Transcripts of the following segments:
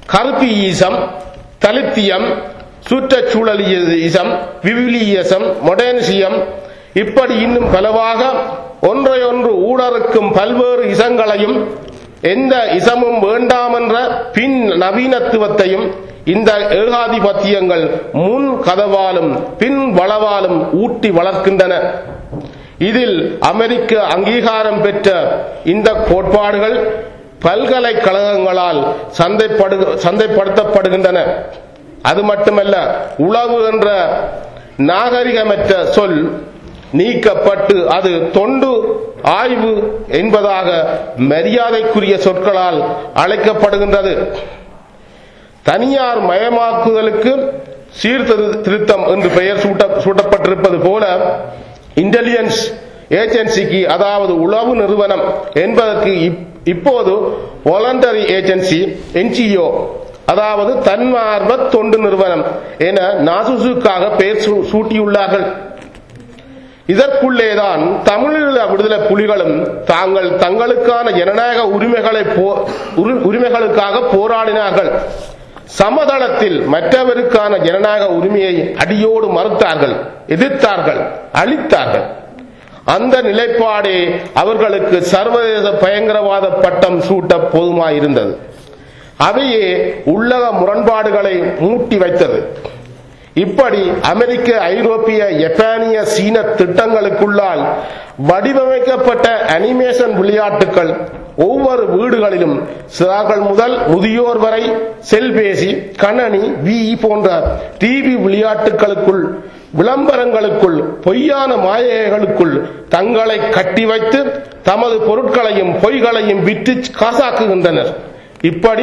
கருப்பியிசம் தலித்தியம் சுற்றுச்சூழலியசம் விவிலியசம் மொடேனிசியம் இப்படி இன்னும் பலவாக ஒன்றையொன்று ஊடறுக்கும் பல்வேறு இசங்களையும் எந்த இசமும் வேண்டாமென்ற பின் நவீனத்துவத்தையும் இந்த ஏகாதிபத்தியங்கள் முன் கதவாலும் பின் வளவாலும் ஊட்டி வளர்க்கின்றன இதில் அமெரிக்க அங்கீகாரம் பெற்ற இந்த கோட்பாடுகள் பல்கலைக்கழகங்களால் சந்தைப்படு சந்தைப்படுத்தப்படுகின்றன அது மட்டுமல்ல உளவு என்ற நாகரிகமற்ற சொல் நீக்கப்பட்டு அது தொண்டு ஆய்வு என்பதாக மரியாதைக்குரிய சொற்களால் அழைக்கப்படுகின்றது தனியார் மயமாக்குதலுக்கு சீர்திருத்தம் என்று பெயர் சூட்ட சூட்டப்பட்டிருப்பது போல இன்டெலிஜென்ஸ் ஏஜென்சிக்கு அதாவது உளவு நிறுவனம் என்பதற்கு இப்போது வாலண்டரி ஏஜென்சி என்ஜிஓ அதாவது தன்மார்ப தொண்டு நிறுவனம் என நாசுசுக்காக பெயர் சூட்டியுள்ளார்கள் இதற்குள்ளேதான் தமிழீழ விடுதலை புலிகளும் தாங்கள் தங்களுக்கான ஜனநாயக உரிமைகளை உரிமைகளுக்காக போராடினார்கள் சமதளத்தில் மற்றவருக்கான ஜனநாயக உரிமையை அடியோடு மறுத்தார்கள் எதிர்த்தார்கள் அழித்தார்கள் அந்த நிலைப்பாடே அவர்களுக்கு சர்வதேச பயங்கரவாத பட்டம் சூட்ட போதுமாயிருந்தது அவையே உள்ளக முரண்பாடுகளை மூட்டி வைத்தது இப்படி அமெரிக்க ஐரோப்பிய ஜப்பானிய சீன திட்டங்களுக்குள்ளால் வடிவமைக்கப்பட்ட அனிமேஷன் விளையாட்டுகள் ஒவ்வொரு வீடுகளிலும் சிறார்கள் முதல் முதியோர் வரை செல்பேசி கணனி வி போன்ற டிவி விளையாட்டுகளுக்குள் விளம்பரங்களுக்குள் பொய்யான மாயைகளுக்குள் தங்களை கட்டி வைத்து தமது பொருட்களையும் பொய்களையும் விற்று காசாக்குகின்றனர் இப்படி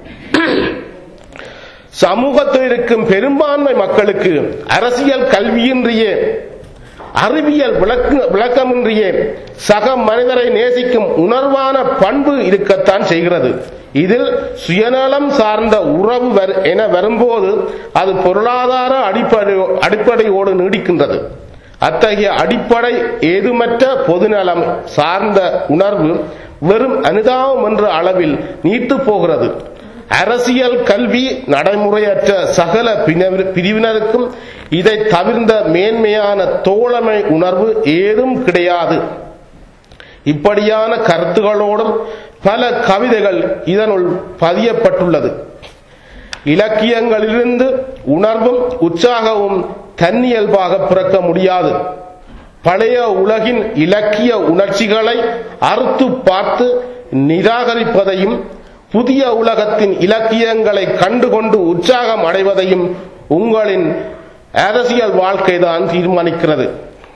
சமூகத்தில் இருக்கும் பெரும்பான்மை மக்களுக்கு அரசியல் கல்வியின்றியே அறிவியல் விளக்கு விளக்கமின்றியே சக மனிதரை நேசிக்கும் உணர்வான பண்பு இருக்கத்தான் செய்கிறது இதில் சுயநலம் சார்ந்த உறவு என வரும்போது அது பொருளாதார அடிப்படை அடிப்படையோடு நீடிக்கின்றது அத்தகைய அடிப்படை ஏதுமற்ற பொதுநலம் சார்ந்த உணர்வு வெறும் அனுதாபம் என்ற அளவில் நீட்டு போகிறது அரசியல் கல்வி நடைமுறையற்ற சகல பிரிவினருக்கும் இதை தவிர்ந்த மேன்மையான தோழமை உணர்வு ஏதும் கிடையாது இப்படியான கருத்துகளோடும் பல கவிதைகள் இதனுள் பதியப்பட்டுள்ளது இலக்கியங்களிலிருந்து உணர்வும் உற்சாகமும் தன்னியல்பாக பிறக்க முடியாது பழைய உலகின் இலக்கிய உணர்ச்சிகளை அறுத்து பார்த்து நிராகரிப்பதையும் புதிய உலகத்தின் இலக்கியங்களை கண்டுகொண்டு உற்சாகம் அடைவதையும் உங்களின் அரசியல் வாழ்க்கைதான் தீர்மானிக்கிறது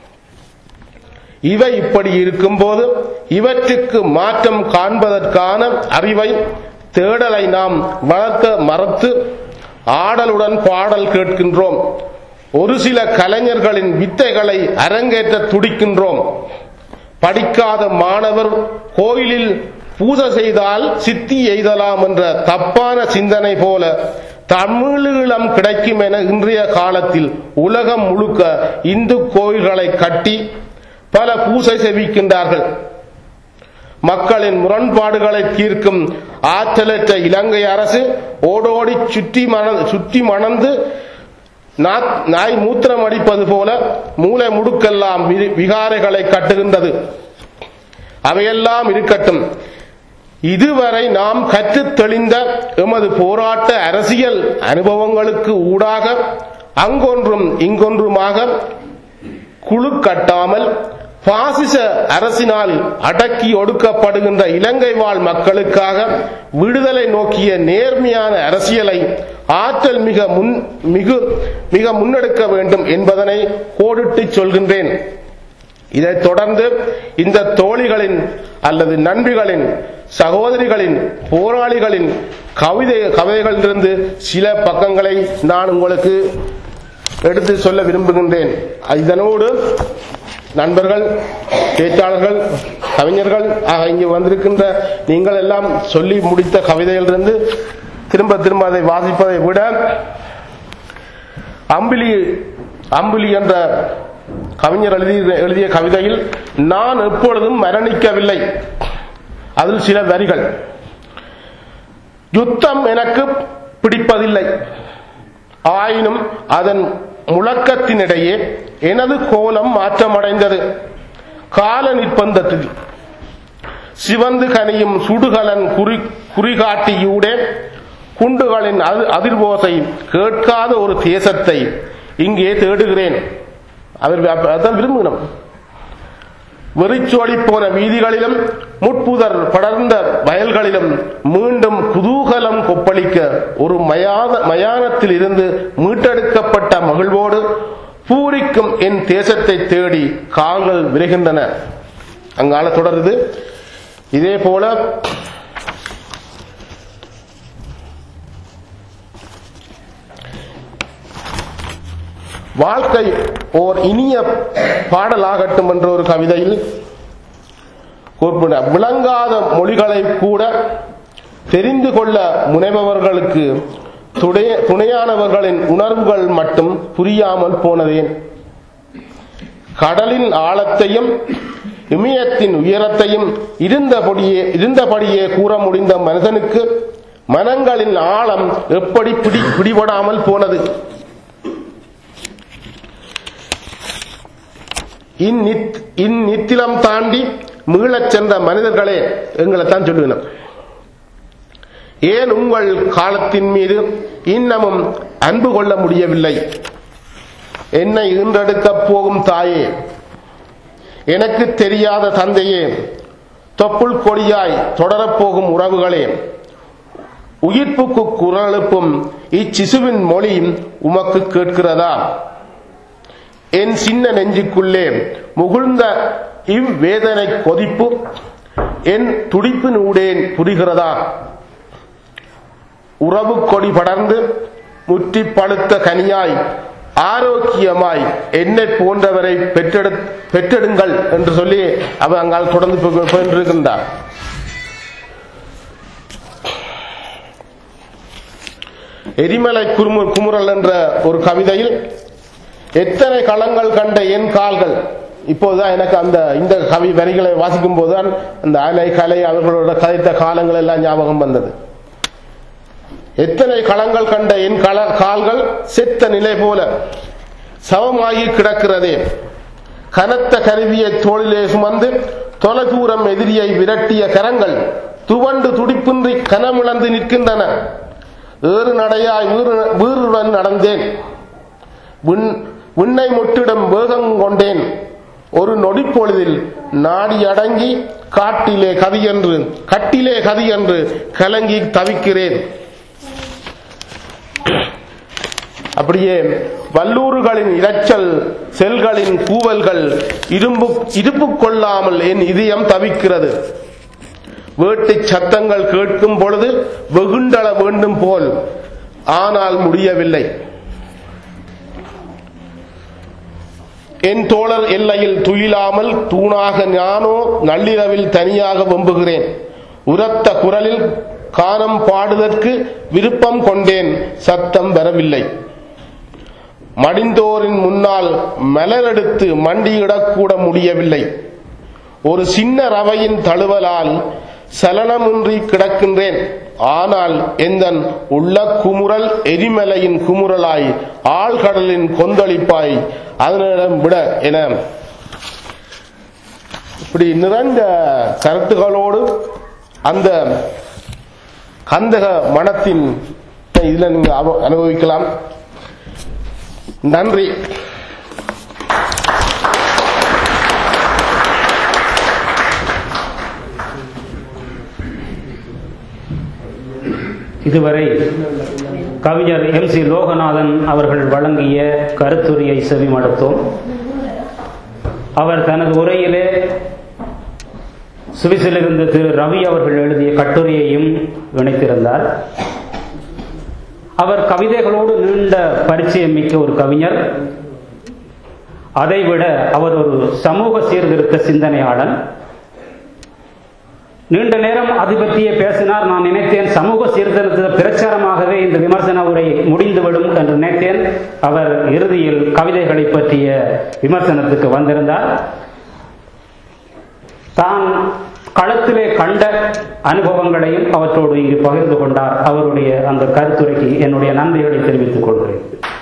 இவை இப்படி இருக்கும்போது இவற்றுக்கு மாற்றம் காண்பதற்கான அறிவை தேடலை நாம் வளர்க்க மறத்து ஆடலுடன் பாடல் கேட்கின்றோம் ஒரு சில கலைஞர்களின் வித்தைகளை அரங்கேற்ற துடிக்கின்றோம் படிக்காத மாணவர் கோயிலில் பூஜை செய்தால் சித்தி எய்தலாம் என்ற தப்பான சிந்தனை போல தமிழீழம் கிடைக்கும் என இன்றைய காலத்தில் உலகம் முழுக்க இந்து கோயில்களை கட்டி பல பூசை செவிக்கின்றார்கள் மக்களின் முரண்பாடுகளை தீர்க்கும் ஆற்றலற்ற இலங்கை அரசு ஓடோடி சுற்றி மண சுற்றி மணந்து நாய் மூத்திரம் அடிப்பது போல மூளை முடுக்கெல்லாம் விகாரைகளை கட்டுகின்றது அவையெல்லாம் இருக்கட்டும் இதுவரை நாம் கற்றுத் தெளிந்த எமது போராட்ட அரசியல் அனுபவங்களுக்கு ஊடாக அங்கொன்றும் இங்கொன்றுமாக குழு கட்டாமல் பாசிச அரசினால் அடக்கி ஒடுக்கப்படுகின்ற இலங்கை வாழ் மக்களுக்காக விடுதலை நோக்கிய நேர்மையான அரசியலை ஆற்றல் மிக முன் மிகு மிக முன்னெடுக்க வேண்டும் என்பதனை கோடிட்டு சொல்கின்றேன் இதைத் தொடர்ந்து இந்த தோழிகளின் அல்லது நண்பிகளின் சகோதரிகளின் போராளிகளின் கவிதை கவிதைகளிலிருந்து சில பக்கங்களை நான் உங்களுக்கு எடுத்து சொல்ல விரும்புகின்றேன் இதனோடு நண்பர்கள் பேச்சாளர்கள் கவிஞர்கள் ஆக இங்கு வந்திருக்கின்ற நீங்கள் எல்லாம் சொல்லி முடித்த கவிதையிலிருந்து திரும்ப திரும்ப அதை வாசிப்பதை விட அம்பிலி அம்பிலி என்ற கவிஞர் எழுதிய எழுதிய கவிதையில் நான் எப்பொழுதும் மரணிக்கவில்லை அதில் சில வரிகள் யுத்தம் எனக்கு பிடிப்பதில்லை ஆயினும் அதன் முழக்கத்தினிடையே எனது கோலம் மாற்றமடைந்தது கால நிர்பந்தத்தில் சிவந்து கனியும் சுடுகலன் குறி குறிகாட்டியூடே குண்டுகளின் அதி- அதிர்வோசை கேட்காத ஒரு தேசத்தை இங்கே தேடுகிறேன் அவர் அப்ப- அதான் விரும்புகிறோம் வெறிச்சோடி போன வீதிகளிலும் முட்புதர் படர்ந்த வயல்களிலும் மீண்டும் குதூகலம் கொப்பளிக்க ஒரு மயான மயானத்தில் இருந்து மீட்டெடுக்கப்பட்ட மகிழ்வோடு பூரிக்கும் என் தேசத்தை தேடி கால்கள் விரைகின்றன அங்கால தொடருது இதே போல வாழ்க்கை ஓர் இனிய பாடலாகட்டும் என்ற ஒரு கவிதையில் குறிப்பிட விளங்காத மொழிகளை கூட தெரிந்து கொள்ள முனைபவர்களுக்கு துணை- துணையானவர்களின் உணர்வுகள் மட்டும் புரியாமல் போனதேன் கடலின் ஆழத்தையும் இமயத்தின் உயரத்தையும் இருந்தபடியே இருந்தபடியே கூற முடிந்த மனிதனுக்கு மனங்களின் ஆழம் எப்படி பிடி பிடிபடாமல் போனது இந்நித் இந்நித்திலம் தாண்டி மீளச் சென்ற மனிதர்களே எங்களை தான் சொல்லுவேன் ஏன் உங்கள் காலத்தின் மீது இன்னமும் அன்பு கொள்ள முடியவில்லை என்னை ஈன்றெடுக்கப் போகும் தாயே எனக்கு தெரியாத தந்தையே தொப்புள் கொடியாய் தொடரப்போகும் உறவுகளே உயிர்ப்புக்கு குரல் எழுப்பும் இச்சிசுவின் மொழி உமக்கு கேட்கிறதா என் சின்ன நெஞ்சுக்குள்ளே முகிழ்ந்த இவ்வேதனை கொதிப்பு என் துடிப்பினூடேன் புரிகிறதா உறவு கொடி படர்ந்து முற்றி பழுத்த கனியாய் ஆரோக்கியமாய் என்னை போன்றவரை பெற்றெடு பெற்றெடுங்கள் என்று சொல்லி அவர் அங்கால் தொடர்ந்து போ- போயின்றிருக்கின்றார் எரிமலை குறுமு குமுறல் என்ற ஒரு கவிதையில் எத்தனை களங்கள் கண்ட என் கால்கள் இப்போதுதான் எனக்கு அந்த இந்த கவி வரிகளை வாசிக்கும் போதுதான் அந்த அலை கலை அவர்களோட கதைத்த காலங்கள் எல்லாம் ஞாபகம் வந்தது எத்தனை களங்கள் கண்ட என் கள கால்கள் செத்த நிலை போல சவமாகி கிடக்கிறதே கனத்த கருவியை தோளிலே சுமந்து தொலைதூரம் எதிரியை விரட்டிய கரங்கள் துவண்டு துடிப்பின்றி கனமிழந்து நிற்கின்றன ஏறு நடையாய் வீறு- வீறுடன் நடந்தேன் விண்- விண்ணை முட்டிடும் வேகம் கொண்டேன் ஒரு நொடிப்பொழுதில் நாடி அடங்கி காட்டிலே கதி என்று கட்டிலே கதி என்று கலங்கி தவிக்கிறேன் அப்படியே வல்லூறுகளின் இரைச்சல் செல்களின் கூவல்கள் இரும்பு இருப்பு கொள்ளாமல் என் இதயம் தவிக்கிறது வேட்டை சத்தங்கள் கேட்கும் பொழுது வெகுண்டள வேண்டும் போல் ஆனால் முடியவில்லை என் தோழர் எல்லையில் துயிலாமல் தூணாக ஞானோ நள்ளிரவில் தனியாக வெம்புகிறேன் உரத்த குரலில் கானம் பாடுவதற்கு விருப்பம் கொண்டேன் சத்தம் வரவில்லை மடிந்தோரின் முன்னால் மலரெடுத்து மண்டியிடக்கூட முடியவில்லை ஒரு சின்ன ரவையின் தழுவலால் சலனமின்றி கிடக்கின்றேன் ஆனால் எந்தன் உள்ள குமுறல் எரிமலையின் குமுறலாய் ஆழ்கடலின் கொந்தளிப்பாய் அதனிடம் விட என இப்படி நிறைந்த கருத்துகளோடு அந்த கந்தக மனத்தின் இதுல நீங்க அனு- அனுபவிக்கலாம் நன்றி இதுவரை கவிஞர் எம் சி லோகநாதன் அவர்கள் வழங்கிய கருத்துரையை செவிமடுத்தோம் அவர் தனது உரையிலே சுவிஸிலிருந்து திரு ரவி அவர்கள் எழுதிய கட்டுரையையும் இணைத்திருந்தார் அவர் கவிதைகளோடு நீண்ட பரிச்சயம் மிக்க ஒரு கவிஞர் அதைவிட அவர் ஒரு சமூக சீர்திருத்த சிந்தனையாளன் நீண்ட நேரம் அது பற்றியே பேசினார் நான் நினைத்தேன் சமூக சீர்திருத்த பிரச்சாரமாகவே இந்த விமர்சன உரை முடிந்துவிடும் என்று நினைத்தேன் அவர் இறுதியில் கவிதைகளை பற்றிய விமர்சனத்துக்கு வந்திருந்தார் தான் களத்திலே கண்ட அனுபவங்களையும் அவற்றோடு இங்கு பகிர்ந்து கொண்டார் அவருடைய அந்த கருத்துரைக்கு என்னுடைய நன்றிகளை தெரிவித்துக் கொள்கிறேன்